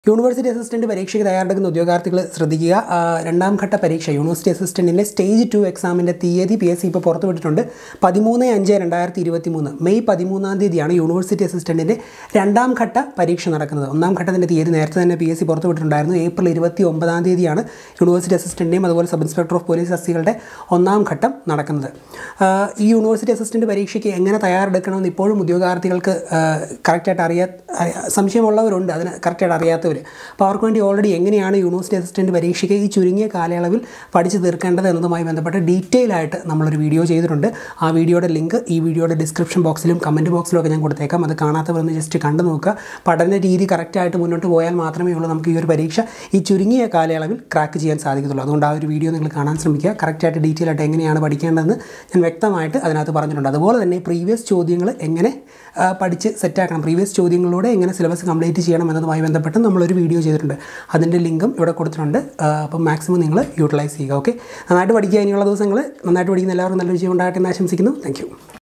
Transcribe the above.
university assistant പരീക്ഷയ്ക്ക് തയ്യാറെടുക്കുന്ന ഉദ്യോഗാർത്ഥികൾ ശ്രദ്ധിക്കുക ആ, രണ്ടാം ഘട്ട പരീക്ഷ യൂണിവേഴ്സിറ്റി അസിസ്റ്റൻറ്റിൻ്റെ സ്റ്റേജ് ടു എക്സാമിൻ്റെ തീയതി പി എസ് സി ഇപ്പോൾ പുറത്തുവിട്ടിട്ടുണ്ട് പതിമൂന്ന് അഞ്ച് രണ്ടായിരത്തി ഇരുപത്തി മൂന്ന് മെയ് പതിമൂന്നാം തീയതിയാണ് യൂണിവേഴ്സിറ്റി അസിസ്റ്റൻറ്റിൻ്റെ രണ്ടാം ഘട്ട പരീക്ഷ നടക്കുന്നത് ഒന്നാം ഘട്ടത്തിൻ്റെ തീയതി നേരത്തെ തന്നെ പി എസ് സി പുറത്തുവിട്ടിട്ടുണ്ടായിരുന്നു ഏപ്രിൽ ഇരുപത്തി ഒമ്പതാം തീയതിയാണ് യൂണിവേഴ്സിറ്റി അസിസ്റ്റൻറ്റിൻ്റെയും അതുപോലെ സബ് ഇൻസ്പെക്ടർ ഓഫ് പോലീസ് തസ്തികളുടെ ഒന്നാം ഘട്ടം നടക്കുന്നത് ആ, ഈ യൂണിവേഴ്സിറ്റി അസിസ്റ്റൻറ്റ് പരീക്ഷയ്ക്ക് എങ്ങനെ തയ്യാറെടുക്കണമെന്ന് ഇപ്പോഴും ഉദ്യോഗാർത്ഥികൾക്ക് കറക്റ്റായിട്ട് അറിയാ അറിയാ- സംശയമുള്ളവരുണ്ട് അതിന് കറക്റ്റായിട്ട് അറിയാത്തവർ അപ്പോൾ അവർക്ക് വേണ്ടി ഓൾറെഡി എങ്ങനെയാണ് യൂണിവേഴ്സിറ്റി അസിസ്റ്റൻറ്റ് പരീക്ഷയ്ക്ക് ഈ ചുരുങ്ങിയ കാലയളവിൽ പഠിച്ച് തീർക്കേണ്ടത് എന്നതുമായി ബന്ധപ്പെട്ട് ഡീറ്റെയിൽ ആയിട്ട് നമ്മളൊരു വീഡിയോ ചെയ്തിട്ടുണ്ട് ആ വീഡിയോയുടെ ലിങ്ക് ഈ വീഡിയോയുടെ ഡിസ്ക്രിപ്ഷൻ ബോക്സിലും കമൻറ്റ് ബോക്സിലും ഒക്കെ ഞാൻ കൊടുത്തേക്കാം അത് കാണാത്തവരൊന്ന് ജസ്റ്റ് കണ്ടു നോക്കുക പഠന രീതി കറക്റ്റായിട്ട് മുന്നോട്ട് പോയാൽ മാത്രമേ ഉള്ളൂ നമുക്ക് ഈ ഒരു പരീക്ഷ ഈ ചുരുങ്ങിയ കാലയളവിൽ ക്രാക്ക് ചെയ്യാൻ സാധിക്കത്തുള്ളൂ അതുകൊണ്ട് ആ ഒരു വീഡിയോ നിങ്ങൾ കാണാൻ ശ്രമിക്കുക കറക്റ്റായിട്ട് ഡീറ്റെയിൽ ആയിട്ട് എങ്ങനെയാണ് പഠിക്കേണ്ടതെന്ന് ഞാൻ വ്യക്തമായിട്ട് അതിനകത്ത് പറഞ്ഞിട്ടുണ്ട് അതുപോലെ തന്നെ പ്രീവിയസ് ചോദ്യങ്ങൾ എങ്ങനെ ആ, പഠിച്ച് സെറ്റാക്കണം പ്രീവിയസ് ചോദ്യങ്ങളിലൂടെ എങ്ങനെ സിലബസ് കംപ്ലീറ്റ് ചെയ്യണം എന്നതുമായി ബന്ധപ്പെട്ട് നമ്മളൊരു വീഡിയോ ചെയ്തിട്ടുണ്ട് അതിൻ്റെ ലിങ്കും ഇവിടെ കൊടുത്തിട്ടുണ്ട് ആ, അപ്പം മാക്സിമം നിങ്ങൾ യൂട്ടിലൈസ് ചെയ്യുക ഓക്കെ നന്നായിട്ട് പഠിക്കുക ഇനിയുള്ള ദിവസങ്ങൾ നന്നായിട്ട് പഠിക്കുന്ന എല്ലാവർക്കും നല്ല വിജയം ഉണ്ടാകട്ടെ എന്ന് ആശംസിക്കുന്നു താങ്ക്